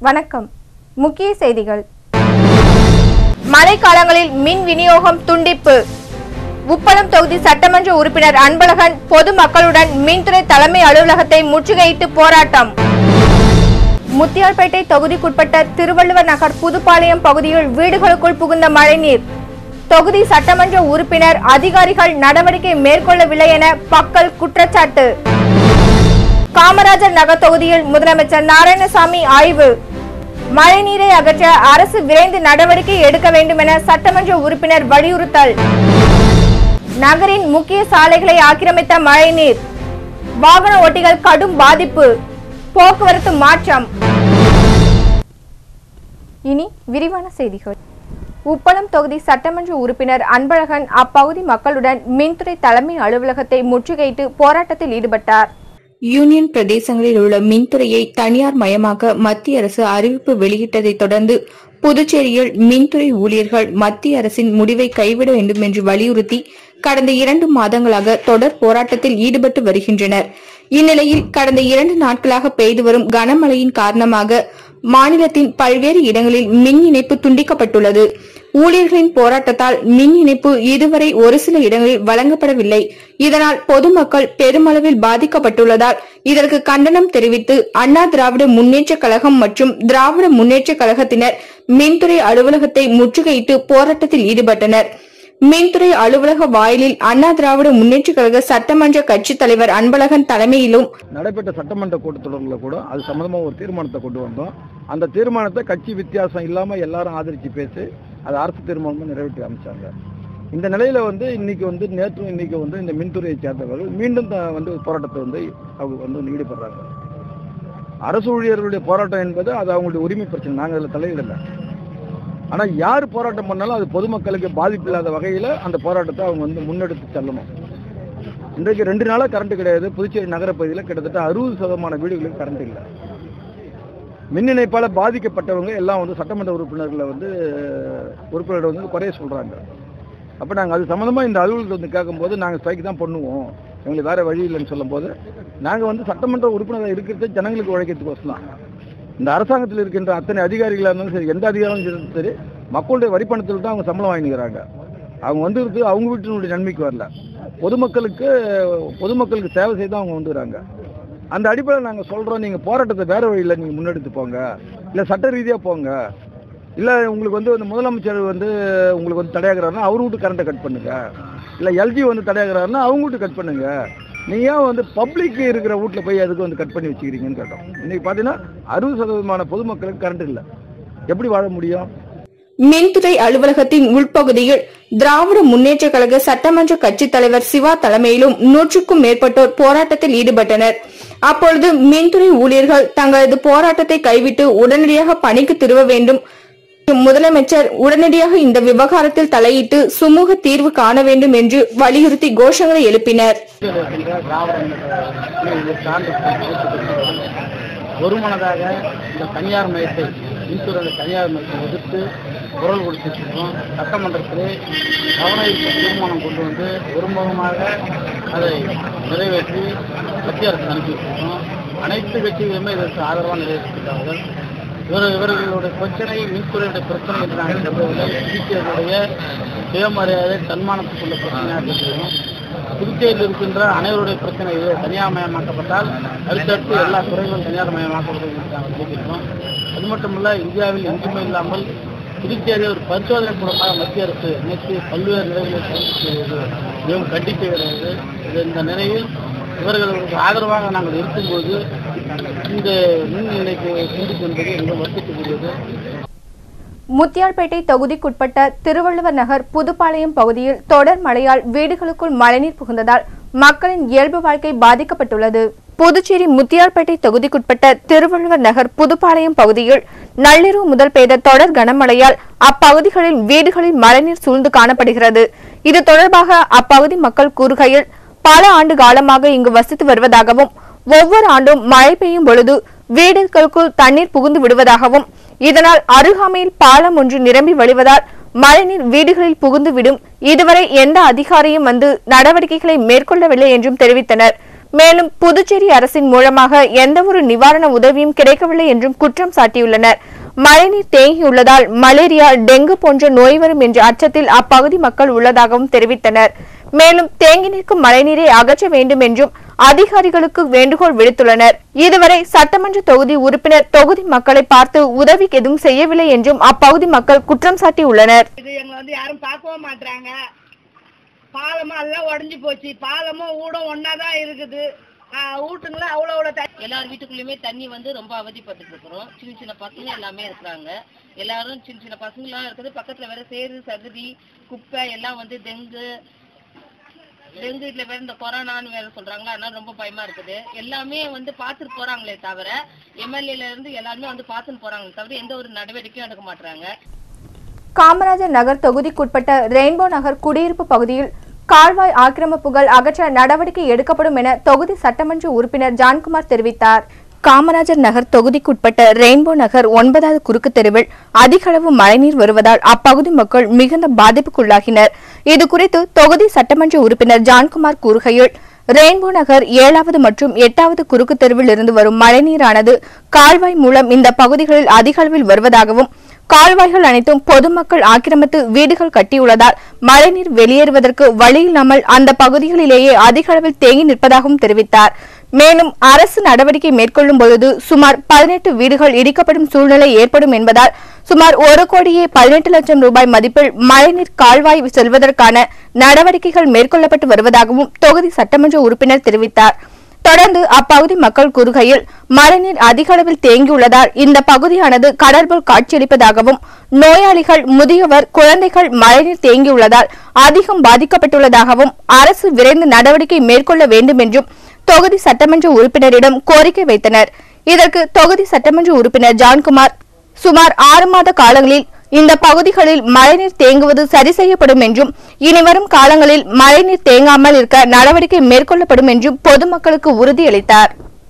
வணக்கம் முக்கிய செய்திகள் மழைக்காலங்களில் மின் விநியோகம் துண்டிப்பு உப்பளம் தொகுதி சட்டமன்ற உறுப்பினர் அன்பழகன் பொதுமக்களுடன் மின்துறை தலைமை அலுவலகத்தை முற்றுகையிட்டு போராட்டம் முத்தியால்பேட்டை தொகுதிக்குட்பட்ட திருவள்ளுவர் நகர் புதுப்பாளையம் பகுதியில் வீடுகளுக்குள் புகுந்த மழைநீர் தொகுதி சட்டமன்ற உறுப்பினர் அதிகாரிகள் நடவடிக்கை மேற்கொள்ளவில்லை என பக்கல் குற்றச்சாட்டு காமராஜர் நகர் தொகுதியில் முதலமைச்சர் நாராயணசாமி ஆய்வு மழைநீரை அகற்ற அரசு விரைந்து நடவடிக்கை எடுக்க வேண்டும் என சட்டமன்ற உறுப்பினர் வலியுறுத்தல் நகரின் முக்கிய சாலைகளை ஆக்கிரமித்த மழைநீர் வாகன ஓட்டிகள் கடும் பாதிப்பு போக்குவரத்து மாற்றம் இனி விரிவான செய்திகள் உப்பளம் தொகுதி சட்டமன்ற உறுப்பினர் அன்பழகன் அப்பகுதி மக்களுடன் மின்துறை தலைமை அலுவலகத்தை முற்றுகையிட்டு போராட்டத்தில் ஈடுபட்டார் யூனியன் பிரதேசங்களில் உள்ள மின்துறையை தனியார் மயமாக்க மத்திய அரசு அறிவிப்பு வெளியிட்டதைத் தொடர்ந்து புதுச்சேரியில் மின்துறை ஊழியர்கள் மத்திய அரசின் முடிவை கைவிட வேண்டும் என்று வலியுறுத்தி கடந்த இரண்டு மாதங்களாக தொடர் போராட்டத்தில் ஈடுபட்டு வருகின்றனர் இந்நிலையில் கடந்த இரண்டு நாட்களாக பெய்து வரும் கனமழையின் காரணமாக மாநிலத்தின் பல்வேறு இடங்களில் மின் இணைப்பு துண்டிக்கப்பட்டுள்ளது ஊழியர்களின் போராட்டத்தால் மின் இணைப்பு இதுவரை ஒரு சில இடங்களில் வழங்கப்படவில்லை இதனால் பொதுமக்கள் பெருமளவில் பாதிக்கப்பட்டுள்ளதால் இதற்கு கண்டனம் தெரிவித்து அண்ணா திராவிட முன்னேற்ற கழகம் மற்றும் திராவிட முன்னேற்ற கழகத்தினர் மின்துறை அலுவலகத்தை முற்றுகையிட்டு போராட்டத்தில் ஈடுபட்டனர் மின்துறை அலுவலக வாயிலில் அண்ணா திராவிட முன்னேற்ற கழக சட்டமன்ற கட்சித் தலைவர் அன்பழகன் தலைமையிலும் நடைபெற்ற சட்டமன்ற கூட்டத்தொடரில் கூட அது சம்மந்தமாக ஒரு தீர்மானத்தை கொண்டு வந்தோம் அந்த தீர்மானத்தை கட்சி வித்தியாசம் இல்லாமல் எல்லாரும் ஆதரித்து பேசி அது அரசு தீர்மானமாக நிறைவேற்றி அமைச்சாங்க இந்த நிலையில வந்து இன்னைக்கு வந்து நேற்றும் இன்னைக்கு வந்து இந்த மின்துறையை சேர்ந்தவர்கள் மீண்டும் த- வந்து போராட்டத்தை வந்து அவங்க வந்து ஈடுபடுறாங்க அரசு ஊழியர்களுடைய போராட்டம் என்பது அது அவங்களுடைய உரிமை பிரச்சனை நாங்கள் அதில் தலையிடலை ஆனால் யார் போராட்டம் பண்ணாலும் அது பொதுமக்களுக்கு பாதிப்பு இல்லாத வகையில் அந்த போராட்டத்தை அவங்க வந்து முன்னெடுத்து செல்லணும் இன்றைக்கு ரெண்டு நாளாக கரண்ட் கிடையாது புதுச்சேரி நகரப்பகுதியில் கிட்டத்தட்ட அறுபது சதமான வீடுகளுக்கு கரண்ட் இல்லை மின் இணைப்பால் பாதிக்கப்பட்டவங்க எல்லாம் வந்து சட்டமன்ற உறுப்பினர்களை வந்து உறுப்பினர்கள் வந்து குறைய சொல்கிறாங்க அப்போ நாங்கள் அது சம்மந்தமாக இந்த அலுவலகத்தை வந்து கேட்கும்போது நாங்கள் ஸ்ட்ரைக் தான் பண்ணுவோம் எங்களுக்கு வேறு வழி இல்லைன்னு சொல்லும்போது நாங்கள் வந்து சட்டமன்ற உறுப்பினராக இருக்கிறது ஜனங்களுக்கு உழைக்கிறதுக்கோசம் தான் இந்த அரசாங்கத்தில் இருக்கின்ற அத்தனை அதிகாரிகளாக இருந்தாலும் சரி எந்த அதிகாரம் இருந்தாலும் சரி மக்களுடைய வரிப்பணத்தில் தான் அவங்க சம்பளம் வாங்கிக்கிறாங்க அவங்க வந்துருக்கு அவங்க வீட்டினுடைய நன்மைக்கு வரல பொதுமக்களுக்கு பொதுமக்களுக்கு சேவை செய்து அவங்க வந்துக்கிறாங்க அந்த அடிப்படையில் நாங்கள் சொல்கிறோம் நீங்கள் போராட்டத்தை வேற வழியில் நீங்கள் முன்னெடுத்து போங்க இல்லை சட்ட ரீதியாக போங்க இல்லை உங்களுக்கு வந்து இந்த முதலமைச்சர் வந்து உங்களுக்கு வந்து தடையாகிறாருன்னா அவர் வீட்டு கரண்ட்டை கட் பண்ணுங்க இல்லை எல்ஜி வந்து தடையாகிறாருன்னா அவங்க வீட்டு கட் பண்ணுங்க நீங்க ஏன் வந்து பப்ளிக் இருக்கிற வீட்டில் போய் அதுக்கு வந்து கட் பண்ணி வச்சுக்கிறீங்கன்னு கேட்டோம் இன்னைக்கு பார்த்தீங்கன்னா அறுபது சதவீதமான பொதுமக்களுக்கு கரண்ட் இல்லை எப்படி வாழ முடியும் மின்துறை அலுவலகத்தின் உள்பகுதியில் திராவிட முன்னேற்ற கழக சட்டமன்ற கட்சித் தலைவர் சிவா தலைமையிலும் நூற்றுக்கும் மேற்பட்டோர் போராட்டத்தில் ஈடுபட்டனர் அப்பொழுது மின்துறை ஊழியர்கள் தங்களது போராட்டத்தை கைவிட்டு உடனடியாக பணிக்கு திரும்ப வேண்டும் முதலமைச்சர் உடனடியாக இந்த விவகாரத்தில் தலையிட்டு சுமூக தீர்வு காண வேண்டும் என்று வலியுறுத்தி கோஷங்களை எழுப்பினர் இருக்கின்ற திராவிட முன்னேற்ற சார்ந்த ஒருமனதாக இந்த தனியார் மையத்தை மின்துறை தனியார் மையத்தை எதிர்த்து குரல் கொடுத்திருக்கிறோம் சட்டமன்றத்திலே கவன ஈர்ப்பு தீர்மானம் கொண்டு வந்து ஒருமுகமாக அதை நிறைவேற்றி மத்திய அரசு அனுப்பியிருக்கிறோம் அனைத்து கட்சிகளுமே இதற்கு ஆதரவாக நிறைவேற்றிருக்கிறார்கள் இவர் இவர்களுடைய பிரச்சனை மின்துறையுடைய பிரச்சனை என்று நாங்கள் நம்பவில்லை புதுச்சேரியுடைய சுயமரியாதை தன்மானத்துக்குள்ள பிரச்சனையாக இருக்கிறோம் புதுச்சேரியில் இருக்கின்ற அனைவருடைய பிரச்சனை இது தனியார் மயமாக்கப்பட்டால் அடுத்தடுத்து எல்லா துறைகளும் தனியார் மயமாக்கப்படுவது என்று நாங்கள் சொல்லியிருக்கிறோம் அது மட்டுமல்ல இந்தியாவில் எங்குமே இல்லாமல் புதுச்சேரி ஒரு பரிசோதனை கூடமாக மத்திய அரசு நேற்று பல்வேறு நிலைகளில் செயல்படுகிறது மிகவும் கண்டிக்க கிடையாது இது இந்த நிலையில் இவர்களுக்கு ஆதரவாக நாங்கள் இருக்கும்போது இந்த மின் இணைப்பு துண்டிப்பு என்பது மிகவும் வருத்தத்துக்குரியது முத்தியால்பேட்டை தொகுதிக்குட்பட்ட திருவள்ளுவர் நகர் புதுப்பாளையம் பகுதியில் தொடர் மழையால் வீடுகளுக்குள் மழைநீர் புகுந்ததால் மக்களின் இயல்பு வாழ்க்கை பாதிக்கப்பட்டுள்ளது புதுச்சேரி முத்தியால்பேட்டை தொகுதிக்குட்பட்ட திருவள்ளுவர் நகர் புதுப்பாளையம் பகுதியில் நள்ளிரவு முதல் பெய்த தொடர் கனமழையால் அப்பகுதிகளில் வீடுகளில் மழைநீர் சூழ்ந்து காணப்படுகிறது இது தொடர்பாக அப்பகுதி மக்கள் கூறுகையில் பல ஆண்டு காலமாக இங்கு வசித்து வருவதாகவும் ஒவ்வொரு ஆண்டும் மழை பெய்யும் பொழுது வீடுகளுக்குள் தண்ணீர் புகுந்து விடுவதாகவும் இதனால் அருகாமையில் பாலம் ஒன்று நிரம்பி வழிவதால் மழைநீர் வீடுகளில் புகுந்து விடும் இதுவரை எந்த அதிகாரியும் வந்து நடவடிக்கைகளை மேற்கொள்ளவில்லை என்றும் தெரிவித்தனர் மேலும் புதுச்சேரி அரசின் மூலமாக எந்தவொரு நிவாரண உதவியும் கிடைக்கவில்லை என்றும் குற்றம் சாட்டியுள்ளனர் மழைநீர் தேங்கியுள்ளதால் மலேரியா டெங்கு போன்ற நோய் வரும் என்ற அச்சத்தில் அப்பகுதி மக்கள் உள்ளதாகவும் தெரிவித்தனர் மேலும் தேங்கி நிற்கும் மழைநீரை அகற்ற வேண்டும் என்றும் அதிகாரிகளுக்கு வேண்டுகோள் விடுத்துள்ளனர் இதுவரை சட்டமன்ற தொகுதி உறுப்பினர் தொகுதி மக்களை பார்த்து உதவி எதுவும் செய்யவில்லை என்றும் அப்பகுதி மக்கள் குற்றம் சாட்டியுள்ளனர் இது எங்களை வந்து யாரும் பார்க்கவும் மாட்றாங்க பாலமும் எல்லாம் உடஞ்சி போச்சு பாலமும் ஊடும் ஒன்றா தான் இருக்குது வீட்டுங்கள அவ்வளோ அவ்வளோ தண்ணி எல்லார் வீட்டுக்குள்ளேயுமே தண்ணி வந்து ரொம்ப அவதிப்பட்டுட்டு இருக்கிறோம் சின்ன சின்ன பசங்க எல்லாமே இருக்கிறாங்க எல்லாரும் சின்ன சின்ன பசங்களாம் இருக்குது பக்கத்துல வேற சேறு சகதி குப்பை எல்லாம் வந்து டெங்கு டெங்கு இதுல வேற இந்த கொரோனான்னு வேற சொல்றாங்க அதனால ரொம்ப பயமா இருக்குது எல்லாமே வந்து பார்த்துட்டு போறாங்களே தவிர எம்எல்ஏல இருந்து எல்லாருமே வந்து பார்த்துட்டு போறாங்களே தவிர எந்த ஒரு நடவடிக்கையும் எடுக்க மாட்டாங்க காமராஜர் நகர் தொகுதிக்குட்பட்ட ரெயின்போ நகர் குடியிருப்பு பகுதியில் கால்வாய் ஆக்கிரமிப்புகள் அகற்ற நடவடிக்கை எடுக்கப்படும் என தொகுதி சட்டமன்ற உறுப்பினர் ஜான்குமார் தெரிவித்தார் காமராஜர் நகர் தொகுதிக்குட்பட்ட ரெயின்போ நகர் ஒன்பதாவது குறுக்கு தெருவில் அதிக அளவு மழைநீர் வருவதால் அப்பகுதி மக்கள் மிகுந்த பாதிப்புக்குள்ளாகினர் இதுகுறித்து தொகுதி சட்டமன்ற உறுப்பினர் ஜான்குமார் கூறுகையில் ரெயின்போ நகர் ஏழாவது மற்றும் எட்டாவது குறுக்கு தெருவில் இருந்து வரும் மழைநீரானது கால்வாய் மூலம் இந்த பகுதிகளில் அதிக அளவில் வருவதாகவும் கால்வாய்கள் அனைத்தும் பொதுமக்கள் ஆக்கிரமித்து வீடுகள் கட்டியுள்ளதால் மழைநீர் வெளியேறுவதற்கு வழியில்லாமல் அந்த பகுதிகளிலேயே அதிக அளவில் தேங்கி நிற்பதாகவும் தெரிவித்தார் மேலும் அரசு நடவடிக்கை மேற்கொள்ளும் பொழுது சுமார் பதினெட்டு வீடுகள் இடிக்கப்படும் சூழ்நிலை ஏற்படும் என்பதால் சுமார் ஒரு கோடியே பதினெட்டு லட்சம் ரூபாய் மதிப்பில் மழைநீர் கால்வாய் செல்வதற்கான நடவடிக்கைகள் மேற்கொள்ளப்பட்டு வருவதாகவும் தொகுதி சட்டமன்ற உறுப்பினர் தெரிவித்தார் தொடர்ந்து அப்பகுதி மக்கள் கூறுகையில் மழைநீர் அதிக அளவில் தேங்கியுள்ளதால் இந்த பகுதியானது கடல் போல் காட்சியளிப்பதாகவும் நோயாளிகள் முதியவர் குழந்தைகள் மழைநீர் தேங்கியுள்ளதால் அதிகம் பாதிக்கப்பட்டுள்ளதாகவும் அரசு விரைந்து நடவடிக்கை மேற்கொள்ள வேண்டும் என்றும் தொகுதி சட்டமன்ற உறுப்பினரிடம் கோரிக்கை வைத்தனர் இதற்கு தொகுதி சட்டமன்ற உறுப்பினர் ஜான்குமார் சுமார் ஆறு மாத காலங்களில் இந்த பகுதிகளில் மழைநீர் தேங்குவது சரி செய்யப்படும் என்றும் இனிவரும் காலங்களில் மழைநீர் தேங்காமல் இருக்க நடவடிக்கை மேற்கொள்ளப்படும் என்றும் பொதுமக்களுக்கு உறுதியளித்தார்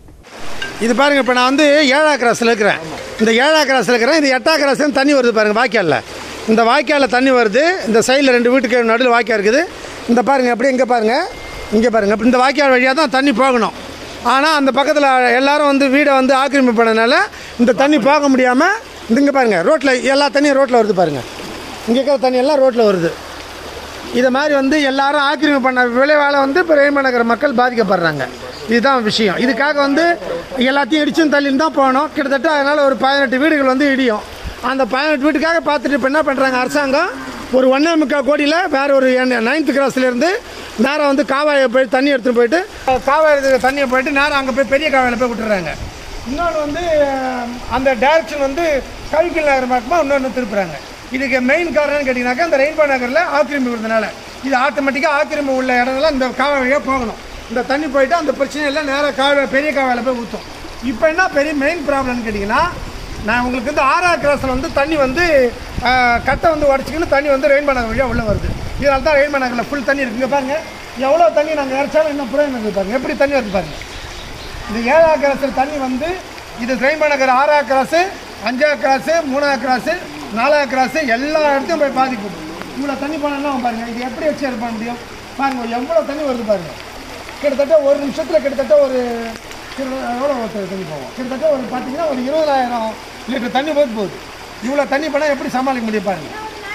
இது பாருங்க இப்போ நான் வந்து ஏழா கிராஸில் இருக்கிறேன் இந்த ஏழா கிராஸில் இருக்கிறேன் இது எட்டா கிராஸ் தண்ணி வருது பாருங்க வாய்க்காலில் இந்த வாய்க்காலில் தண்ணி வருது இந்த சைடில் ரெண்டு வீட்டுக்கு நடுவில் வாய்க்கால் இருக்குது இந்த பாருங்க அப்படியே இங்கே பாருங்க இங்கே பாருங்க இப்ப இந்த வாய்க்கால் வழியாக தான் தண்ணி போகணும் ஆனால் அந்த பக்கத்தில் எல்லாரும் வந்து வீடை வந்து ஆக்கிரமிப்பு பண்ணனால இந்த தண்ணி போக முடியாமல் இங்கே பாருங்க ரோட்டில் எல்லா தண்ணியும் ரோட்டில் வருது பாருங்க இங்கே இருக்கிற தண்ணி எல்லாம் ரோட்டில் வருது இதை மாதிரி வந்து எல்லாரும் ஆக்கிரமிப்பு பண்ண விளைவால் வந்து இப்போ ரெயின்போ நகர மக்கள் பாதிக்கப்படுறாங்க இதுதான் விஷயம் இதுக்காக வந்து எல்லாத்தையும் இடிச்சும் தள்ளின்னு தான் போகணும் கிட்டத்தட்ட அதனால் ஒரு பதினெட்டு வீடுகள் வந்து இடியும் அந்த பதினெட்டு வீட்டுக்காக பார்த்துட்டு இப்போ என்ன பண்ணுறாங்க அரசாங்கம் ஒரு ஒன்றே முக்கால் கோடியில் வேற ஒரு நைன்த் கிராஸ்லேருந்து நேராக வந்து காவாயை போய் தண்ணி எடுத்துகிட்டு போயிட்டு காவாய் இருக்கிற தண்ணியை போயிட்டு நேராக அங்கே போய் பெரிய காவாயில் போய் விட்டுறாங்க இன்னொன்று வந்து அந்த டைரக்ஷன் வந்து கவிக்கல் நகர் பக்கமாக இன்னொன்று திருப்புறாங்க இதுக்கு மெயின் காரணம்னு கேட்டிங்கனாக்கா இந்த ரெயின்போ நகரில் ஆக்கிரமிப்பு இருந்தனால இது ஆட்டோமேட்டிக்காக ஆக்கிரமிப்பு உள்ள இடம்லாம் இந்த காவல் வழியாக போகணும் இந்த தண்ணி போயிட்டு அந்த பிரச்சனை எல்லாம் நேராக காவல் பெரிய காவாயில் போய் ஊற்றும் இப்போ என்ன பெரிய மெயின் ப்ராப்ளம்னு கேட்டிங்கன்னா நான் உங்களுக்கு வந்து ஆறா கிராஸில் வந்து தண்ணி வந்து ஆஹ், கட்டை வந்து உடச்சிக்கின்னு தண்ணி வந்து ரெயின்போ நகர் வழியாக உள்ளே வருது இதனால தான் ரெயின்போ நகரில் ஃபுல் தண்ணி இருக்குங்க பாருங்க எவ்வளோ தண்ணி நாங்கள் இறைச்சாலும் இன்னும் புறம் இருக்குது பாருங்க எப்படி தண்ணி வருது பாருங்க இந்த ஏழா கிராஸில் தண்ணி வந்து இது ரெயின்போ நகர் ஆறா கிராஸு அஞ்சா கிராஸு மூணா கிராஸு நாலா கிராஸு எல்லா இடத்தையும் போய் பாதிக்கும் இவ்வளோ தண்ணி போனா பாருங்க இது எப்படி வச்சு இது பண்ண முடியும் பாருங்க எவ்வளோ தண்ணி வருது பாருங்க கிட்டத்தட்ட ஒரு நிமிஷத்தில் கிட்டத்தட்ட ஒரு கிட்ட- எவ்வளோ ஒரு தண்ணி போகும் கிட்டத்தட்ட ஒரு பார்த்தீங்கன்னா ஒரு இருபதாயிரம் லிட்டர் தண்ணி போது போகுது இவ்வளோ தண்ணி போனால் எப்படி சமாளிக்க முடியும் பாருங்க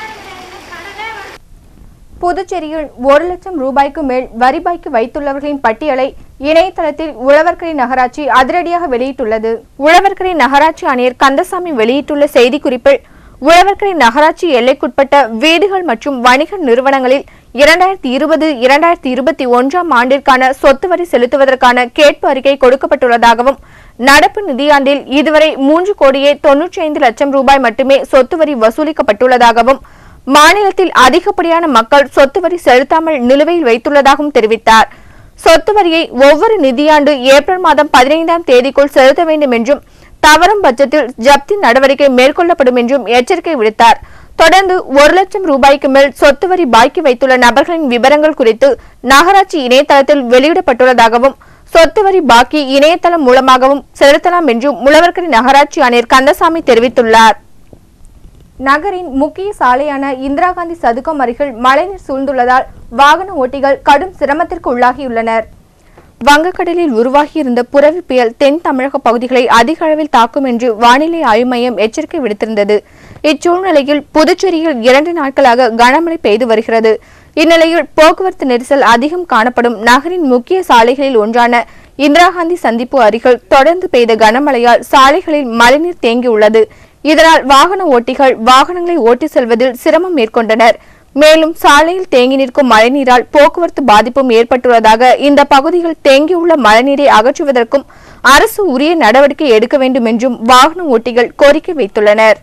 புதுச்சேரியில் ஒரு லட்சம் ரூபாய்க்கு மேல் வரி பாக்கி வைத்துள்ளவர்களின் பட்டியலை இணையதளத்தில் உழவர்கரை நகராட்சி அதிரடியாக வெளியிட்டுள்ளது உழவர்கரை நகராட்சி ஆணையர் கந்தசாமி வெளியிட்டுள்ள செய்திக்குறிப்பில் உழவர்கரை நகராட்சி எல்லைக்குட்பட்ட வீடுகள் மற்றும் வணிக நிறுவனங்களில் இரண்டாயிரத்தி இருபது இரண்டாயிரத்தி இருபத்தி ஒன்றாம் ஆண்டிற்கான சொத்து வரி செலுத்துவதற்கான கேட்பு அறிக்கை கொடுக்கப்பட்டுள்ளதாகவும் நடப்பு நிதியாண்டில் இதுவரை மூன்று கோடியே தொன்னூற்றி ஐந்து லட்சம் ரூபாய் மட்டுமே சொத்து வரி வசூலிக்கப்பட்டுள்ளதாகவும் மாநிலத்தில் அதிகப்படியான மக்கள் சொத்து வரி செலுத்தாமல் நிலுவையில் வைத்துள்ளதாகவும் தெரிவித்தார் சொத்து வரியை ஒவ்வொரு நிதியாண்டு ஏப்ரல் மாதம் பதினைந்தாம் தேதிக்குள் செலுத்த வேண்டும் என்றும் தவறும் பட்சத்தில் ஜப்தி நடவடிக்கை மேற்கொள்ளப்படும் என்றும் எச்சரிக்கை விடுத்தார் தொடர்ந்து ஒரு லட்சம் ரூபாய்க்கு மேல் சொத்து வரி பாக்கி வைத்துள்ள நபர்களின் விவரங்கள் குறித்து நகராட்சி இணையதளத்தில் வெளியிடப்பட்டுள்ளதாகவும் சொத்து வரி பாக்கி இணையதளம் மூலமாகவும் செலுத்தலாம் என்றும் முழவர்கரை நகராட்சி ஆணையர் கந்தசாமி தெரிவித்துள்ளார் நகரின் முக்கிய சாலையான இந்திரா காந்தி சதுக்கம் அருகில் மழைநீர் சூழ்ந்துள்ளதால் வாகன ஓட்டிகள் கடும் சிரமத்திற்கு உள்ளாகியுள்ளனர் வங்கக்கடலில் உருவாகியிருந்த புரவி புயல் தென் தமிழக பகுதிகளை அதிக அளவில் தாக்கும் என்று வானிலை ஆய்வு மையம் எச்சரிக்கை விடுத்திருந்தது இச்சூழ்நிலையில் புதுச்சேரியில் இரண்டு நாட்களாக கனமழை பெய்து வருகிறது இந்நிலையில் போக்குவரத்து நெரிசல் அதிகம் காணப்படும் நகரின் முக்கிய சாலைகளில் ஒன்றான இந்திரா காந்தி சந்திப்பு அருகில் தொடர்ந்து பெய்த கனமழையால் சாலைகளில் மழைநீர் தேங்கியுள்ளது இதனால் வாகன ஓட்டிகள் வாகனங்களை ஓட்டி செல்வதில் சிரமம் மேற்கொண்டனர் மேலும் சாலையில் தேங்கி நிற்கும் மழைநீரால் போக்குவரத்து பாதிப்பும் ஏற்பட்டுள்ளதாக இந்த பகுதியில் தேங்கியுள்ள மழைநீரை அகற்றுவதற்கும் அரசு உரிய நடவடிக்கை எடுக்க வேண்டும் என்றும் வாகன ஓட்டிகள் கோரிக்கை வைத்துள்ளனர்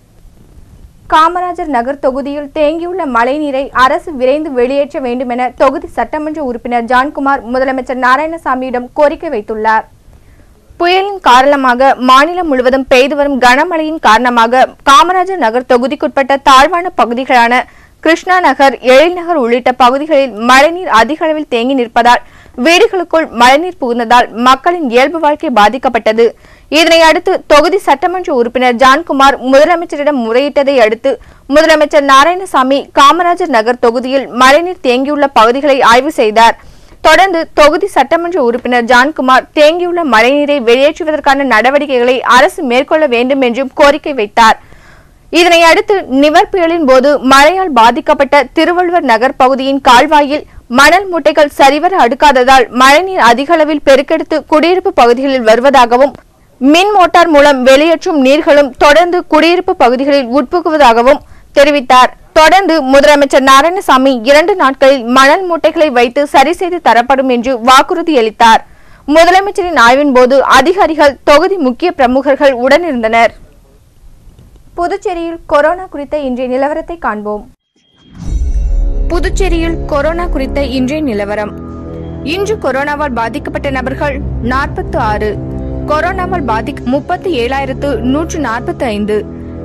காமராஜர் நகர் தொகுதியில் தேங்கியுள்ள மழைநீரை அரசு விரைந்து வெளியேற்ற வேண்டும் என தொகுதி சட்டமன்ற உறுப்பினர் ஜான்குமார் முதலமைச்சர் நாராயணசாமியிடம் கோரிக்கை வைத்துள்ளார் புயலின் காரணமாக மாநிலம் முழுவதும் பெய்து வரும் கனமழையின் காரணமாக காமராஜர் நகர் தொகுதிக்குட்பட்ட தாழ்வான பகுதிகளான கிருஷ்ணா நகர் எழில்நகர் உள்ளிட்ட பகுதிகளில் மழைநீர் அதிக அளவில் தேங்கி நிற்பதால் வீடுகளுக்குள் மழைநீர் புகுந்ததால் மக்களின் இயல்பு வாழ்க்கை பாதிக்கப்பட்டது இதனை அடுத்து தொகுதி சட்டமன்ற உறுப்பினர் ஜான்குமார் முதலமைச்சரிடம் முறையிட்டதை அடுத்து முதலமைச்சர் நாராயணசாமி காமராஜர் நகர் தொகுதியில் மழைநீர் தேங்கியுள்ள பகுதிகளை ஆய்வு செய்தார் தொடர்ந்து தொகுதி சட்டமன்ற உறுப்பினர் ஜான்குமார் தேங்கியுள்ள மழைநீரை வெளியேற்றுவதற்கான நடவடிக்கைகளை அரசு மேற்கொள்ள வேண்டும் என்றும் கோரிக்கை வைத்தார் இதனை அடுத்து நிவர் புயலின் போது மழையால் பாதிக்கப்பட்ட திருவள்ளுவர் நகர் பகுதியின் கால்வாயில் மணல் மூட்டைகள் சரிவர அடுக்காததால் மழைநீர் அதிக அளவில் பெருக்கெடுத்து குடியிருப்பு பகுதிகளில் வருவதாகவும் மின் மோட்டார் மூலம் வெளியேற்றும் நீர்களும் தொடர்ந்து குடியிருப்பு பகுதிகளில் உட்புகுவதாகவும் தெரிவித்தார் தொடர்ந்து முதலமைச்சர் நாராயணசாமி இரண்டு நாட்களில் மணல் மூட்டைகளை வைத்து சரி செய்து தரப்படும் என்று வாக்குறுதி அளித்தார் முதலமைச்சரின் ஆய்வின் போது அதிகாரிகள் தொகுதி முக்கிய பிரமுகர்கள் உடனிருந்தனர் புதுச்சேரியில் கொரோனா குறித்த இன்றைய நிலவரத்தை காண்போம் புதுச்சேரியில் கொரோனா குறித்த இன்றைய நிலவரம் இன்று கொரோனாவால் பாதிக்கப்பட்ட நபர்கள் நாற்பத்தி ஆறு கொரோனாவால் பாதிக்க முப்பத்தி ஏழாயிரத்து நூற்று நாற்பத்தி ஐந்து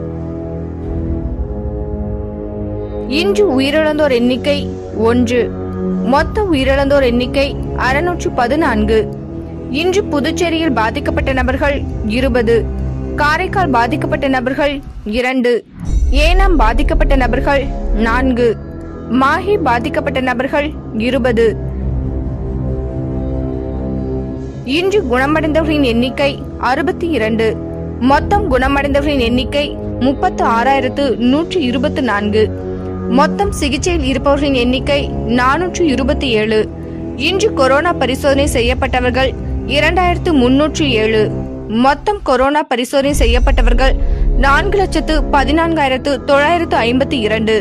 இன்று உயிரிழந்தோர் எண்ணிக்கை ஒன்று மொத்த உயிரிழந்தோர் எண்ணிக்கை அறுநூற்று பதினான்கு இன்று புதுச்சேரியில் பாதிக்கப்பட்ட நபர்கள் இருபது காரைக்கால் பாதிக்கப்பட்ட நபர்கள் இரண்டு ஏனாம் பாதிக்கப்பட்ட நபர்கள் நான்கு மாஹி பாதிக்கப்பட்ட நபர்கள் இருபது இன்று குணமடைந்தவர்களின் எண்ணிக்கை அறுபத்தி இரண்டு மொத்தம் குணமடைந்தவர்களின் எண்ணிக்கை முப்பத்து ஆறாயிரத்து நூற்று இருபத்தி நான்கு மொத்தம் சிகிச்சையில் இருப்பவர்களின் எண்ணிக்கை நானூற்று இருபத்தி ஏழு இன்று கொரோனா பரிசோதனை செய்யப்பட்டவர்கள் இரண்டாயிரத்து முன்னூற்று ஏழு மொத்தம் கொரோனா பரிசோதனை செய்யப்பட்டவர்கள் நான்கு லட்சத்து பதினான்காயிரத்து தொள்ளாயிரத்து ஐம்பத்தி இரண்டு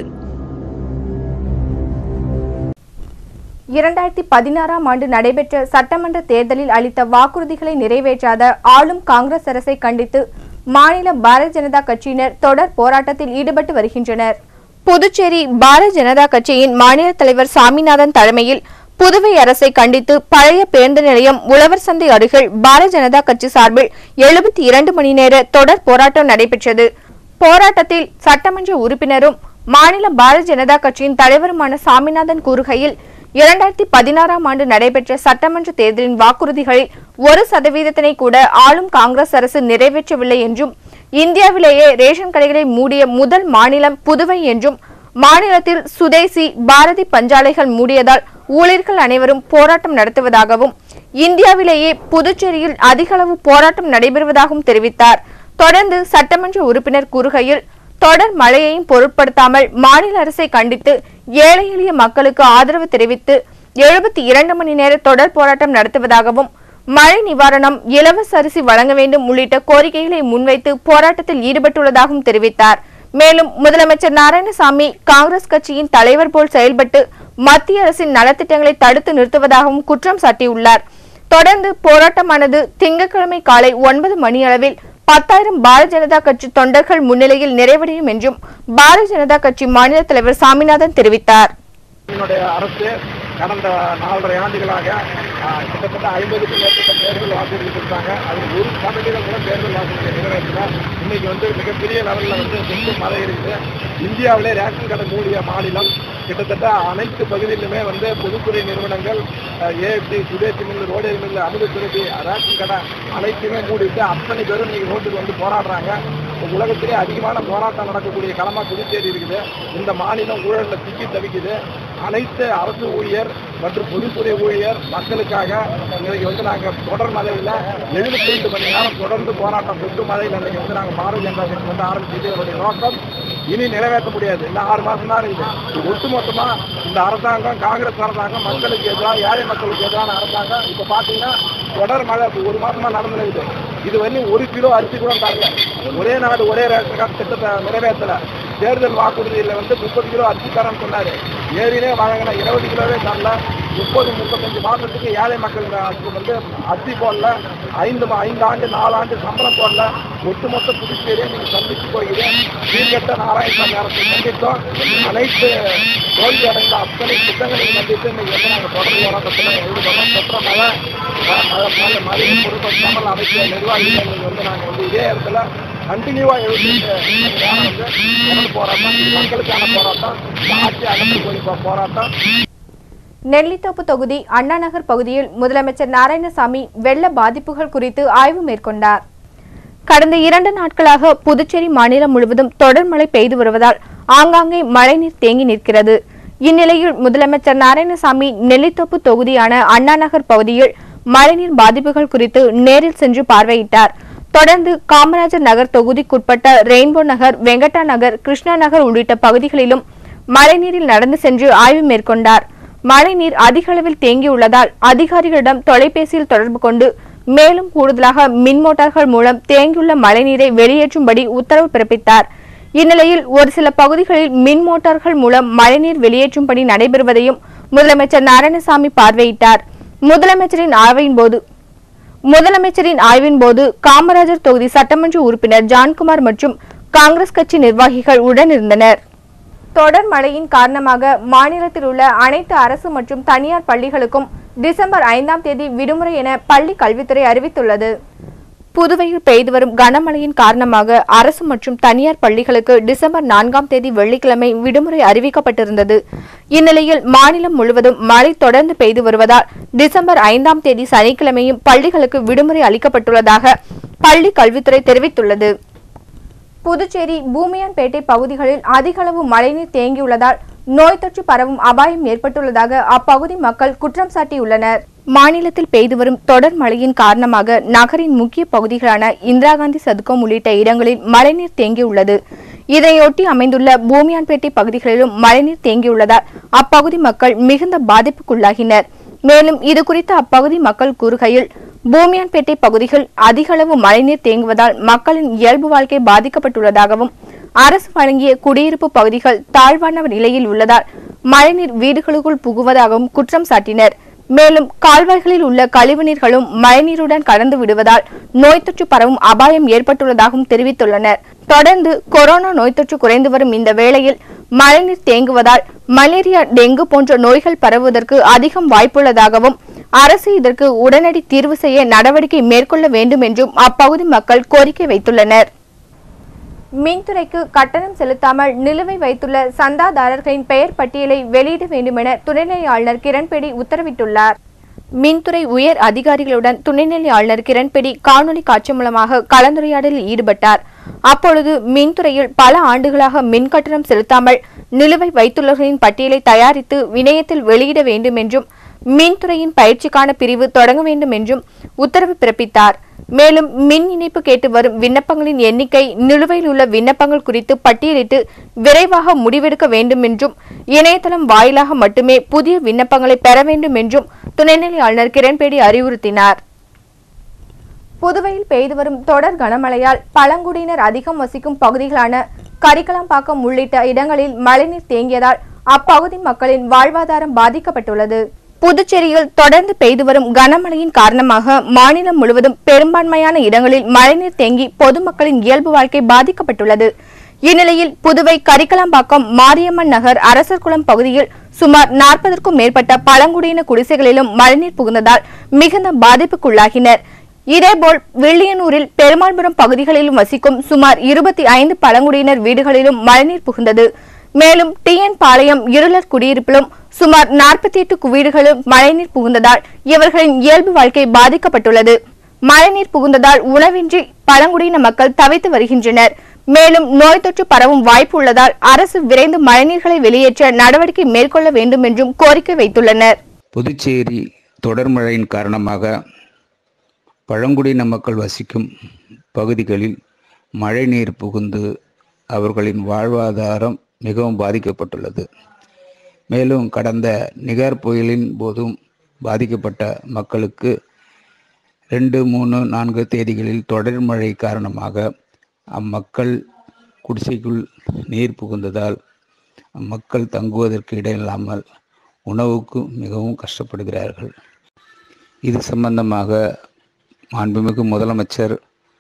இரண்டாயிரத்தி பதினாறாம் ஆண்டு நடைபெற்ற சட்டமன்ற தேர்தலில் அளித்த வாக்குறுதிகளை நிறைவேற்றாத ஆளும் காங்கிரஸ் அரசை கண்டித்து மாநில பாரதிய ஜனதா கட்சியினர் தொடர் போராட்டத்தில் ஈடுபட்டு வருகின்றனர் புதுச்சேரி பாரதிய ஜனதா கட்சியின் மாநில தலைவர் சாமிநாதன் தலைமையில் புதுவை அரசை கண்டித்து பழைய பேருந்து நிலையம் உழவர் சந்தை அருகில் பாரதிய ஜனதா கட்சி சார்பில் எழுபத்தி இரண்டு மணி நேர தொடர் போராட்டம் நடைபெற்றது போராட்டத்தில் சட்டமன்ற உறுப்பினரும் மாநில பாரதிய ஜனதா கட்சியின் தலைவருமான சாமிநாதன் கூறுகையில் இரண்டாயிரத்தி பதினாறாம் ஆண்டு நடைபெற்ற சட்டமன்ற தேர்தலின் வாக்குறுதிகளில் ஒரு சதவீதத்தினை கூட ஆளும் காங்கிரஸ் அரசு நிறைவேற்றவில்லை என்றும் இந்தியாவிலேயே ரேஷன் கடைகளை மூடிய முதல் மாநிலம் புதுவை என்றும் மாநிலத்தில் சுதேசி பாரதி பஞ்சாலைகள் மூடியதால் ஊழியர்கள் அனைவரும் போராட்டம் நடத்துவதாகவும் இந்தியாவிலேயே புதுச்சேரியில் அதிக அளவு போராட்டம் நடைபெறுவதாகவும் தெரிவித்தார் தொடர்ந்து சட்டமன்ற உறுப்பினர் கூறுகையில் தொடர் மழையையும் பொருட்படுத்தாமல் மாநில அரசை கண்டித்து ஏழை எளிய மக்களுக்கு ஆதரவு தெரிவித்து எழுபத்தி இரண்டு மணி நேர தொடர் போராட்டம் நடத்துவதாகவும் மழை நிவாரணம் இலவச அரிசி வழங்க வேண்டும் உள்ளிட்ட கோரிக்கைகளை முன்வைத்து போராட்டத்தில் ஈடுபட்டுள்ளதாகவும் தெரிவித்தார் மேலும் முதலமைச்சர் நாராயணசாமி காங்கிரஸ் கட்சியின் தலைவர் போல் செயல்பட்டு மத்திய அரசின் நலத்திட்டங்களை தடுத்து நிறுத்துவதாகவும் குற்றம் சாட்டியுள்ளார் தொடர்ந்து போராட்டமானது திங்கட்கிழமை காலை ஒன்பது மணியளவில் பத்தாயிரம் பாரதிய ஜனதா கட்சி தொண்டர்கள் முன்னிலையில் நிறைவடையும் என்றும் பாரதிய ஜனதா கட்சி மாநில தலைவர் சாமிநாதன் தெரிவித்தார் என்னுடைய அரசு கடந்த நாலரை ஆண்டுகளாக ஆஹ், கிட்டத்தட்ட ஐம்பதுக்கும் மேற்பட்ட தேர்தல் வாக்குறுதி கொடுத்தாங்க அதில் ஒரு சதவீதம் கூட தேர்தல் வாக்குறுதி நிறைவேற்றல இன்னைக்கு வந்து மிகப்பெரிய லெவலில் வந்து சொத்து மழை இருக்குது இந்தியாவிலே ரேஷன் கடை மூடிய மாநிலம் கிட்டத்தட்ட அனைத்து பகுதியிலுமே வந்து பொதுத்துறை நிறுவனங்கள் AFT Swadeshi mill Rodier mill Amudha Surabhi ration கடை அனைத்துமே மூடிட்டு அத்தனை பேரும் இன்னைக்கு ரோட்டுக்கு வந்து போராடுறாங்க உலகத்திலே அதிகமான போராட்டம் நடக்கக்கூடிய களமா புதுச்சேரி இருக்குது இந்த மாநிலம் ஊழல்ல சிக்கி தவிக்குது அனைத்து அரசு ஊழியர் மற்றும் பொதுத்துறை ஊழியர் மக்களுக்காக இன்னைக்கு வந்து நாங்கள் தொடர் மழையில் எழுபத்தி ரெண்டு மணி நேரம் தொடர்ந்து போராட்டம் கொண்டு மழையில் இன்னைக்கு வந்து நாங்கள் பாரதிய ஜனதா கட்சி வந்து ஆரம்பிச்சது இதனுடைய நோக்கம் இனி நிறைவேற்ற முடியாது இன்னும் ஆறு மாசம் தான் இருக்குது ஒட்டுமொத்தமா இந்த அரசாங்கம் காங்கிரஸ் அரசாங்கம் மக்களுக்கு எதிராக ஏழை மக்களுக்கு எதிரான அரசாங்கம் இப்ப பாத்தீங்கன்னா தொடர் மழை இப்ப ஒரு மாசமா நடந்துருக்குது இது வரையும் ஒரு கிலோ அரிசி கூட தரல ஒரே நாடு ஒரே ரேஷன் கார்டு திட்டத்தை நிறைவேற்றல தேர்தல் வாக்குறுதியில் வந்து முப்பது கிலோ அரிசி தரேன்னு சொன்னாரு ஏறினே வழங்கின இருபது கிலோவே தரல முப்பது முப்பத்தஞ்சு மாசத்துக்கு ஏழை மக்கள் வந்து அரிசி போடல ஐந்து மா- ஐந்து ஆண்டு நாலு ஆண்டு சம்பளம் போடல ஒட்டுமொத்த புதுச்சேரியை நீங்க சந்திச்சு போகிறீங்க கீழ்கட்ட நாராயணசாமி அரசு சந்தித்தோம் அனைத்து தோல்வி அடைந்த அத்தனை திட்டங்களையும் சந்தித்து இன்னைக்கு வந்து நாங்கள் தொடர்ந்து போராட்டத்தில் ஈடுபடுறோம் தொற்ற மழை ம- மழை மழை மழையை பொருட்படுத்தாமல் அமைச்ச நிர்வாகிகள் இன்னைக்கு வந்து நாங்கள் வந்து இதே இடத்துல கண்டினியூவா எழுதி நேரம் வந்து தொடர் போராட்டம் இது மக்களுக்கான போராட்டம் இந்த ஆட்சி அகற்று போய் போராட்டம் நெல்லித்தோப்பு தொகுதி அண்ணா நகர் பகுதியில் முதலமைச்சர் நாராயணசாமி வெள்ள பாதிப்புகள் குறித்து ஆய்வு மேற்கொண்டார் கடந்த இரண்டு நாட்களாக புதுச்சேரி மாநிலம் முழுவதும் தொடர் மழை பெய்து வருவதால் ஆங்காங்கே மழைநீர் தேங்கி நிற்கிறது இந்நிலையில் முதலமைச்சர் நாராயணசாமி நெல்லித்தோப்பு தொகுதியான அண்ணா நகர் பகுதியில் மழைநீர் பாதிப்புகள் குறித்து நேரில் சென்று பார்வையிட்டார் தொடர்ந்து காமராஜர் நகர் தொகுதிக்குட்பட்ட ரெயின்போ நகர் வெங்கட்டா நகர் கிருஷ்ணா நகர் உள்ளிட்ட பகுதிகளிலும் மழைநீரில் நடந்து சென்று ஆய்வு மேற்கொண்டார் மழைநீர் அதிக அளவில் தேங்கியுள்ளதால் அதிகாரிகளிடம் தொலைபேசியில் தொடர்பு கொண்டு மேலும் கூடுதலாக மின் மோட்டார்கள் மூலம் தேங்கியுள்ள மழைநீரை வெளியேற்றும்படி உத்தரவு பிறப்பித்தார் இந்நிலையில் ஒரு சில பகுதிகளில் மின் மோட்டார்கள் மூலம் மழைநீர் வெளியேற்றும் பணி நடைபெறுவதையும் முதலமைச்சர் நாராயணசாமி பார்வையிட்டார் முதலமைச்சரின் ஆய்வின் போது முதலமைச்சரின் ஆய்வின் போது காமராஜர் தொகுதி சட்டமன்ற உறுப்பினர் ஜான்குமார் மற்றும் காங்கிரஸ் கட்சி நிர்வாகிகள் உடனிருந்தனர் தொடர் மழையின் காரணமாக மாநிலத்தில் உள்ள அனைத்து அரசு மற்றும் தனியார் பள்ளிகளுக்கும் டிசம்பர் ஐந்தாம் தேதி விடுமுறை என பள்ளி கல்வித்துறை அறிவித்துள்ளது புதுவையில் பெய்து வரும் கனமழையின் காரணமாக அரசு மற்றும் தனியார் பள்ளிகளுக்கு டிசம்பர் நான்காம் தேதி வெள்ளிக்கிழமை விடுமுறை அறிவிக்கப்பட்டிருந்தது இந்நிலையில் மாநிலம் முழுவதும் மழை தொடர்ந்து பெய்து வருவதால் டிசம்பர் ஐந்தாம் தேதி சனிக்கிழமையும் பள்ளிகளுக்கு விடுமுறை அளிக்கப்பட்டுள்ளதாக பள்ளி கல்வித்துறை தெரிவித்துள்ளது புதுச்சேரி பூமியான்பேட்டை பகுதிகளில் அதிக அளவு மழைநீர் தேங்கியுள்ளதால் நோய் தொற்று பரவும் அபாயம் ஏற்பட்டுள்ளதாக அப்பகுதி மக்கள் குற்றம் சாட்டியுள்ளனர் மாநிலத்தில் பெய்து வரும் தொடர் மழையின் காரணமாக நகரின் முக்கிய பகுதிகளான இந்திரா காந்தி சதுக்கம் உள்ளிட்ட இடங்களில் மழைநீர் தேங்கியுள்ளது இதையொட்டி அமைந்துள்ள பூமியான்பேட்டை பகுதிகளிலும் மழைநீர் தேங்கியுள்ளதால் அப்பகுதி மக்கள் மிகுந்த பாதிப்புக்குள்ளாகினர் மேலும் இதுகுறித்து அப்பகுதி மக்கள் கூறுகையில் பூமியான்பேட்டை பகுதிகள் அதிக அளவு மழைநீர் தேங்குவதால் மக்களின் இயல்பு வாழ்க்கை பாதிக்கப்பட்டுள்ளதாகவும் அரசு வழங்கிய குடியிருப்பு பகுதிகள் தாழ்வான நிலையில் உள்ளதால் மழைநீர் வீடுகளுக்குள் புகுவதாகவும் குற்றம் சாட்டினர் மேலும் கால்வாய்களில் உள்ள கழிவுநீர்களும் மழைநீருடன் கலந்து விடுவதால் நோய் தொற்று பரவும் அபாயம் ஏற்பட்டுள்ளதாகவும் தெரிவித்துள்ளனர் தொடர்ந்து கொரோனா நோய் தொற்று குறைந்து வரும் இந்த வேளையில் மழைநீர் தேங்குவதால் மலேரியா டெங்கு போன்ற நோய்கள் பரவுவதற்கு அதிகம் வாய்ப்புள்ளதாகவும் அரசு இதற்கு உடனடி தீர்வு செய்ய நடவடிக்கை மேற்கொள்ள வேண்டும் என்றும் அப்பகுதி மக்கள் கோரிக்கை வைத்துள்ளனர் மின்துறைக்கு கட்டணம் செலுத்தாமல் நிலுவை வைத்துள்ள சந்தாதாரர்களின் பெயர் பட்டியலை வெளியிட வேண்டுமென துணைநிலை ஆளுநர் கிரண்பேடி உத்தரவிட்டுள்ளார் மின்துறை உயர் அதிகாரிகளுடன் துணைநிலை ஆளுநர் கிரண்பேடி காணொலி காட்சி மூலமாக கலந்துரையாடலில் ஈடுபட்டார் அப்பொழுது மின்துறையில் பல ஆண்டுகளாக மின் கட்டணம் செலுத்தாமல் நிலுவை வைத்துள்ளவர்களின் பட்டியலை தயாரித்து இணையத்தில் வெளியிட வேண்டும் என்றும் மின்துறையின் பயிற்சிக்கான பிரிவு தொடங்க வேண்டும் என்றும் உத்தரவு பிறப்பித்தார் மேலும் மின் இணைப்பு கேட்டு வரும் விண்ணப்பங்களின் எண்ணிக்கை நிலுவையில் உள்ள விண்ணப்பங்கள் குறித்து பட்டியலிட்டு விரைவாக முடிவெடுக்க வேண்டும் என்றும் இணையதளம் வாயிலாக மட்டுமே புதிய விண்ணப்பங்களை பெற வேண்டும் என்றும் துணைநிலை ஆளுநர் கிரண்பேடி அறிவுறுத்தினார் புதுவையில் பெய்து வரும் தொடர் கனமழையால் பழங்குடியினர் அதிகம் வசிக்கும் பகுதிகளான கரிக்கலாம்பாக்கம் உள்ளிட்ட இடங்களில் மழைநீர் தேங்கியதால் அப்பகுதி மக்களின் வாழ்வாதாரம் பாதிக்கப்பட்டுள்ளது புதுச்சேரியில் தொடர்ந்து பெய்து வரும் கனமழையின் காரணமாக மாநிலம் முழுவதும் பெரும்பான்மையான இடங்களில் மழைநீர் தேங்கி பொதுமக்களின் இயல்பு வாழ்க்கை பாதிக்கப்பட்டுள்ளது இந்நிலையில் புதுவை கரிக்கலாம்பாக்கம் மாரியம்மன் நகர் அரசர்குளம் பகுதியில் சுமார் நாற்பதற்கும் மேற்பட்ட பழங்குடியின குடிசைகளிலும் மழைநீர் புகுந்ததால் மிகுந்த பாதிப்புக்குள்ளாகினர் இதேபோல் வில்லியனூரில் பெருமாள்புரம் பகுதிகளிலும் வசிக்கும் சுமார் இருபத்தி ஐந்து பழங்குடியினர் வீடுகளிலும் மழைநீர் புகுந்தது மேலும் டிஎன் பாளையம் இருளர் குடியிருப்பிலும் சுமார் நாற்பத்தி எட்டு வீடுகளும் மழைநீர் புகுந்ததால் இவர்களின் இயல்பு வாழ்க்கை பாதிக்கப்பட்டுள்ளது மழைநீர் புகுந்ததால் உணவின்றி பழங்குடியின மக்கள் தவித்து வருகின்றனர் மேலும் நோய் தொற்று பரவும் வாய்ப்பு உள்ளதால் அரசு விரைந்து மழைநீர்களை வெளியேற்ற நடவடிக்கை மேற்கொள்ள வேண்டும் என்றும் கோரிக்கை வைத்துள்ளனர் புதுச்சேரி தொடர் மழையின் காரணமாக பழங்குடியின மக்கள் வசிக்கும் பகுதிகளில் மழைநீர் புகுந்து அவர்களின் வாழ்வாதாரம் மிகவும் பாதிக்கப்பட்டுள்ளது மேலும் கடந்த நிகர் புயலின் போதும் பாதிக்கப்பட்ட மக்களுக்கு ரெண்டு மூணு நான்கு தேதிகளில் தொடர் மழை காரணமாக அம்மக்கள் குடிசைக்குள் நீர் புகுந்ததால் அம்மக்கள் தங்குவதற்கு இடமில்லாமல் உணவுக்கு மிகவும் கஷ்டப்படுகிறார்கள் இது சம்பந்தமாக மாண்புமிகு முதலமைச்சர்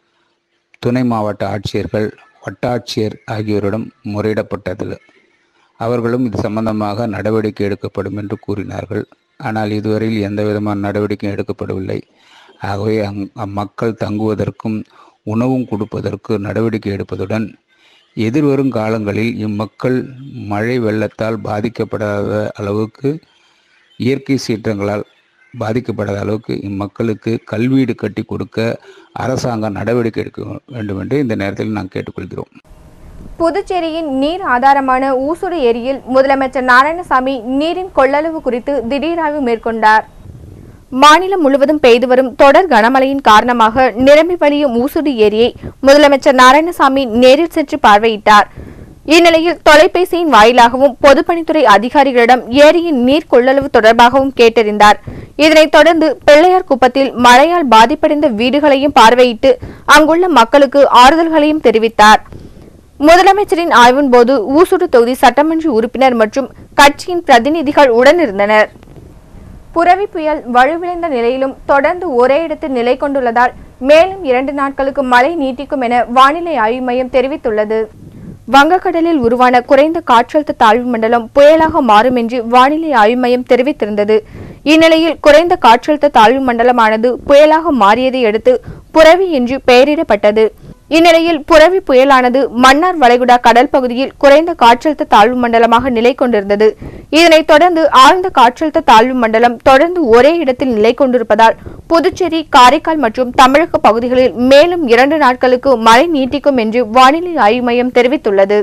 துணை மாவட்ட ஆட்சியர்கள் வட்டாட்சியர் ஆகியோரிடம் முறையிடப்பட்டது அவர்களும் இது சம்பந்தமாக நடவடிக்கை எடுக்கப்படும் என்று கூறினார்கள் ஆனால் இதுவரையில் எந்த விதமான நடவடிக்கையும் எடுக்கப்படவில்லை ஆகவே அங் அம்மக்கள் தங்குவதற்கும் உணவும் கொடுப்பதற்கு நடவடிக்கை எடுப்பதுடன் எதிர்வரும் காலங்களில் இம்மக்கள் மழை வெள்ளத்தால் பாதிக்கப்படாத அளவுக்கு இயற்கை சீற்றங்களால் பாதிக்கப்படாத அளவுக்கு இம்மக்களுக்கு கல்வீடு கட்டி கொடுக்க அரசாங்கம் நடவடிக்கை எடுக்க வேண்டும் என்று இந்த நேரத்தில் நான் கேட்டுக்கொள்கிறோம் புதுச்சேரியின் நீர் ஆதாரமான ஊசுடு ஏரியில் முதலமைச்சர் நாராயணசாமி நீரின் கொள்ளளவு குறித்து திடீர் ஆய்வு மேற்கொண்டார் மாநிலம் முழுவதும் பெய்து வரும் தொடர் கனமழையின் காரணமாக நிரம்பி வழியும் ஊசுடு ஏரியை முதலமைச்சர் நாராயணசாமி நேரில் சென்று பார்வையிட்டார் இந்நிலையில் தொலைபேசியின் வாயிலாகவும் பொதுப்பணித்துறை அதிகாரிகளிடம் ஏரியின் நீர் கொள்ளளவு தொடர்பாகவும் கேட்டறிந்தார் இதனைத் தொடர்ந்து பிள்ளையார் குப்பத்தில் மழையால் பாதிப்படைந்த வீடுகளையும் பார்வையிட்டு அங்குள்ள மக்களுக்கு ஆறுதல்களையும் தெரிவித்தார் முதலமைச்சரின் ஆய்வின் போது ஊசுடு தொகுதி சட்டமன்ற உறுப்பினர் மற்றும் கட்சியின் பிரதிநிதிகள் உடனிருந்தனர் புரவி புயல் வலுவிழந்த நிலையிலும் தொடர்ந்து ஒரே இடத்தில் நிலை கொண்டுள்ளதால் மேலும் இரண்டு நாட்களுக்கு மழை நீட்டிக்கும் என வானிலை ஆய்வு மையம் தெரிவித்துள்ளது வங்கக்கடலில் உருவான குறைந்த காற்றழுத்த தாழ்வு மண்டலம் புயலாக மாறும் என்று வானிலை ஆய்வு மையம் தெரிவித்திருந்தது இந்நிலையில் குறைந்த காற்றழுத்த தாழ்வு மண்டலமானது புயலாக மாறியதை அடுத்து புரவி என்று பெயரிடப்பட்டது இந்நிலையில் புரவி புயலானது மன்னார் வளைகுடா கடல் பகுதியில் குறைந்த காற்றழுத்த தாழ்வு மண்டலமாக நிலை கொண்டிருந்தது இதனைத் தொடர்ந்து ஆழ்ந்த காற்றழுத்த தாழ்வு மண்டலம் தொடர்ந்து ஒரே இடத்தில் நிலை கொண்டிருப்பதால் புதுச்சேரி காரைக்கால் மற்றும் தமிழக பகுதிகளில் மேலும் இரண்டு நாட்களுக்கு மழை நீட்டிக்கும் என்று வானிலை ஆய்வு மையம் தெரிவித்துள்ளது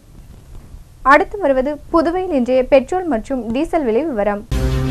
அடுத்து வருவது புதுவையில் இன்றைய பெட்ரோல் மற்றும் டீசல் விலை விவரம்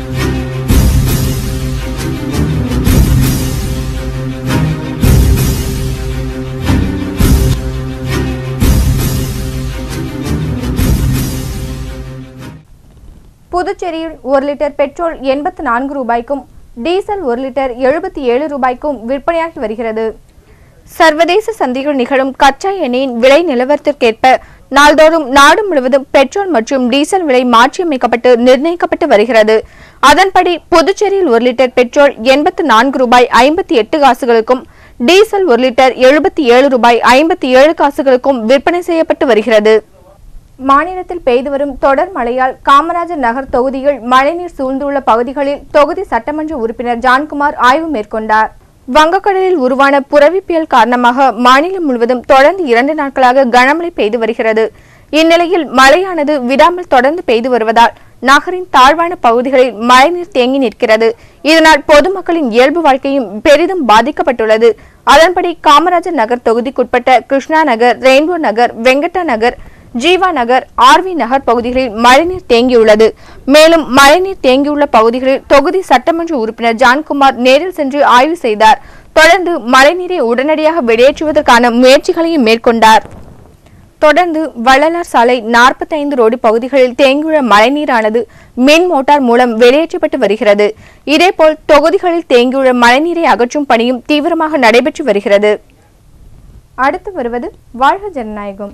புதுச்சேரியில் ஒரு லிட்டர் பெட்ரோல் எண்பத்து நான்கு ரூபாய்க்கும் டீசல் ஒரு லிட்டர் எழுபத்தி ஏழு ரூபாய்க்கும் விற்பனையாகி வருகிறது சர்வதேச சந்தைகள் நிகழும் கச்சா எண்ணெயின் விலை நிலவரத்திற்கேற்ப நாள்தோறும் நாடு முழுவதும் பெட்ரோல் மற்றும் டீசல் விலை மாற்றியமைக்கப்பட்டு நிர்ணயிக்கப்பட்டு வருகிறது அதன்படி புதுச்சேரியில் ஒரு லிட்டர் பெட்ரோல் எண்பத்து நான்கு ரூபாய் ஐம்பத்தி எட்டு காசுகளுக்கும் டீசல் ஒரு லிட்டர் எழுபத்தி ஏழு ரூபாய் ஐம்பத்தி ஏழு காசுகளுக்கும் விற்பனை செய்யப்பட்டு வருகிறது மாநிலத்தில் பெய்து வரும் தொடர் மழையால் காமராஜர் நகர் தொகுதியில் மழைநீர் சூழ்ந்துள்ள பகுதிகளில் தொகுதி சட்டமன்ற உறுப்பினர் ஜான்குமார் ஆய்வு மேற்கொண்டார் வங்கக்கடலில் உருவான புரவி புயல் காரணமாக மாநிலம் முழுவதும் தொடர்ந்து இரண்டு நாட்களாக கனமழை பெய்து வருகிறது இந்நிலையில் மழையானது விடாமல் தொடர்ந்து பெய்து வருவதால் நகரின் தாழ்வான பகுதிகளில் மழைநீர் தேங்கி நிற்கிறது இதனால் பொதுமக்களின் இயல்பு வாழ்க்கையும் பெரிதும் பாதிக்கப்பட்டுள்ளது அதன்படி காமராஜர் நகர் தொகுதிக்குட்பட்ட கிருஷ்ணா நகர் ரெயின்போ நகர் வெங்கட்டா நகர் ஜீவா நகர் ஆர்வி நகர் பகுதிகளில் மழைநீர் தேங்கியுள்ளது மேலும் மழைநீர் தேங்கியுள்ள பகுதிகளில் தொகுதி சட்டமன்ற உறுப்பினர் ஜான்குமார் நேரில் சென்று ஆய்வு செய்தார் தொடர்ந்து மழைநீரை உடனடியாக வெளியேற்றுவதற்கான முயற்சிகளையும் மேற்கொண்டார் தொடர்ந்து வள்ளலார் சாலை 45 ரோடு பகுதிகளில் தேங்கியுள்ள மழைநீரானது மின் மோட்டார் மூலம் வெளியேற்றப்பட்டு வருகிறது இதேபோல் தொகுதிகளில் தேங்கியுள்ள மழைநீரை அகற்றும் பணியும் தீவிரமாக நடைபெற்று வருகிறது அடுத்து வருவது வாழ்க ஜனநாயகம்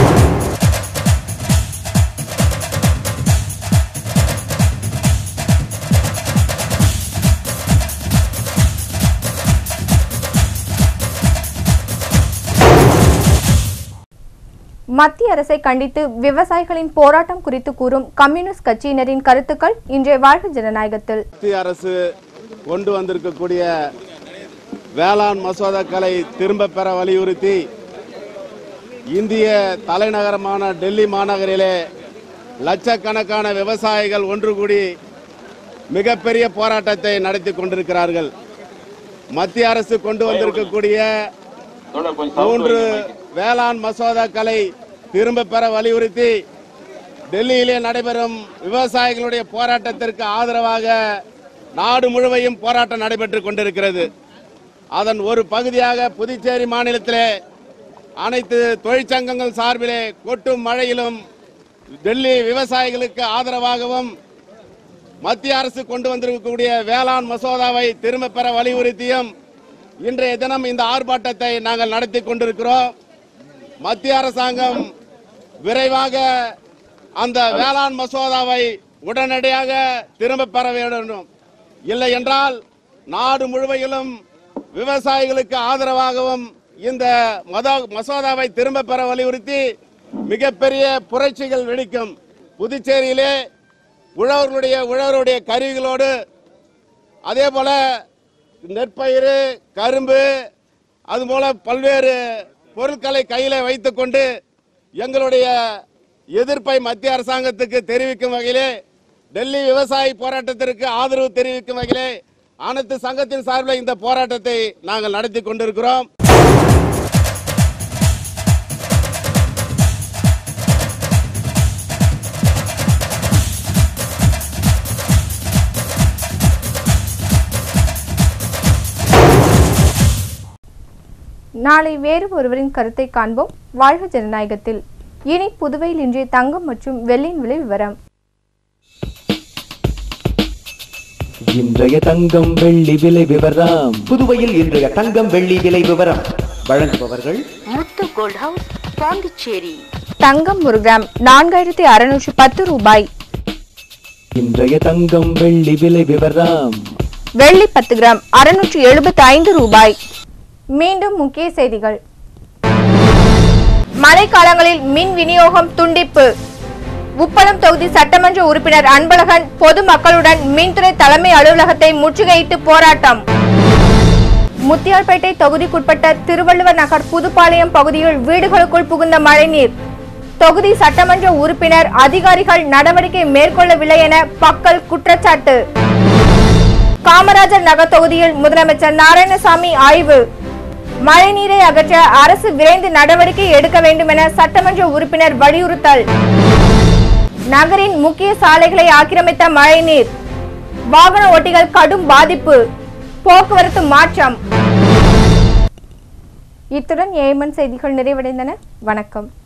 மத்திய அரசை கண்டித்து விவசாயிகளின் போராட்டம் குறித்து கூறும் கம்யூனிஸ்ட் கட்சியினரின் கருத்துக்கள் இன்றைய வாழ்க ஜனநாயகத்தில் மத்திய அரசு கொண்டு வந்திருக்கக்கூடிய வேளாண் மசோதாக்களை திரும்ப பெற வலியுறுத்தி இந்திய தலைநகரமான டெல்லி மாநகரிலே லட்சக்கணக்கான விவசாயிகள் ஒன்று கூடி மிகப்பெரிய போராட்டத்தை நடத்தி கொண்டிருக்கிறார்கள் மத்திய அரசு கொண்டு வந்திருக்கக்கூடிய மூன்று வேளாண் மசோதாக்களை திரும்ப பெற வலியுறுத்தி டெல்லியிலே நடைபெறும் விவசாயிகளுடைய போராட்டத்திற்கு ஆதரவாக நாடு முழுவதும் போராட்டம் நடைபெற்றுக் கொண்டிருக்கிறது அதன் ஒரு பகுதியாக புதுச்சேரி மாநிலத்திலே அனைத்து தொழிற்சங்கங்கள் சார்பிலே கொட்டும் மழையிலும் டெல்லி விவசாயிகளுக்கு ஆதரவாகவும் மத்திய அரசு கொண்டு வந்திருக்கக்கூடிய வேளாண் மசோதாவை திரும்ப பெற வலியுறுத்தியும் இன்றைய தினம் இந்த ஆர்ப்பாட்டத்தை நாங்கள் நடத்தி கொண்டிருக்கிறோம் மத்திய அரசாங்கம் விரைவாக அந்த வேளாண் மசோதாவை உடனடியாக திரும்ப பெற வேண்டும் இல்லை என்றால் நாடு முழுவதிலும் விவசாயிகளுக்கு ஆதரவாகவும் இந்த மதோ- மசோதாவை திரும்ப பெற வலியுறுத்தி மிகப்பெரிய புரட்சிகள் வெடிக்கும் புதுச்சேரியிலே உழவர்களுடைய உழவருடைய கருவிகளோடு அதே போல நெற்பயிர் கரும்பு அதுபோல பல்வேறு பொருட்களை கையில வைத்துக்கொண்டு எங்களுடைய எதிர்ப்பை மத்திய அரசாங்கத்துக்கு தெரிவிக்கும் வகையிலே டெல்லி விவசாய போராட்டத்திற்கு ஆதரவு தெரிவிக்கும் வகையிலே அனைத்து சங்கத்தின் சார்பில் இந்த போராட்டத்தை நாங்கள் நடத்தி கொண்டிருக்கிறோம் நாளை வேறு ஒருவரின் கருத்தை காண்போம் வாழ்க ஜனநாயகத்தில் இனி புதுவையில் இன்றைய தங்கம் மற்றும் வெள்ளியின் விலை விவரம் இன்றைய தங்கம் வெள்ளி விலை விவரம் புதுவையில் இன்றைய தங்கம் வெள்ளி விலை விவரம் வழங்குபவர்கள் முத்து கோல்ட் ஹவுஸ் பாண்டிச்சேரி தங்கம் ஒரு கிராம் நான்காயிரத்தி அறுநூற்று பத்து ரூபாய் இன்றைய தங்கம் வெள்ளி விலை விவரம் வெள்ளி பத்து கிராம் அறுநூற்று எழுபத்தி ஐந்து ரூபாய் மீண்டும் முக்கிய செய்திகள் மழைக்காலங்களில் மின் விநியோகம் துண்டிப்பு உப்பளம் தொகுதி சட்டமன்ற உறுப்பினர் அன்பழகன் பொதுமக்களுடன் மின்துறை தலைமை அலுவலகத்தை முற்றுகையிட்டு போராட்டம் முத்தியால்பேட்டை தொகுதிக்குட்பட்ட திருவள்ளுவர் நகர் புதுப்பாளையம் பகுதியில் வீடுகளுக்குள் புகுந்த மழைநீர் தொகுதி சட்டமன்ற உறுப்பினர் அதிகாரிகள் நடவடிக்கை மேற்கொள்ளவில்லை என பக்கல் குற்றச்சாட்டு காமராஜர் நகர் தொகுதியில் முதலமைச்சர் நாராயணசாமி ஆய்வு மழைநீரை அகற்ற அரசு விரைந்து நடவடிக்கை எடுக்க வேண்டும் என சட்டமன்ற உறுப்பினர் வலியுறுத்தல் நகரின் முக்கிய சாலைகளை ஆக்கிரமித்த மழைநீர் வாகன ஓட்டிகள் கடும் பாதிப்பு போக்குவரத்து மாற்றம் இத்துடன் ஏமன் செய்திகள் நிறைவடைந்தன வணக்கம்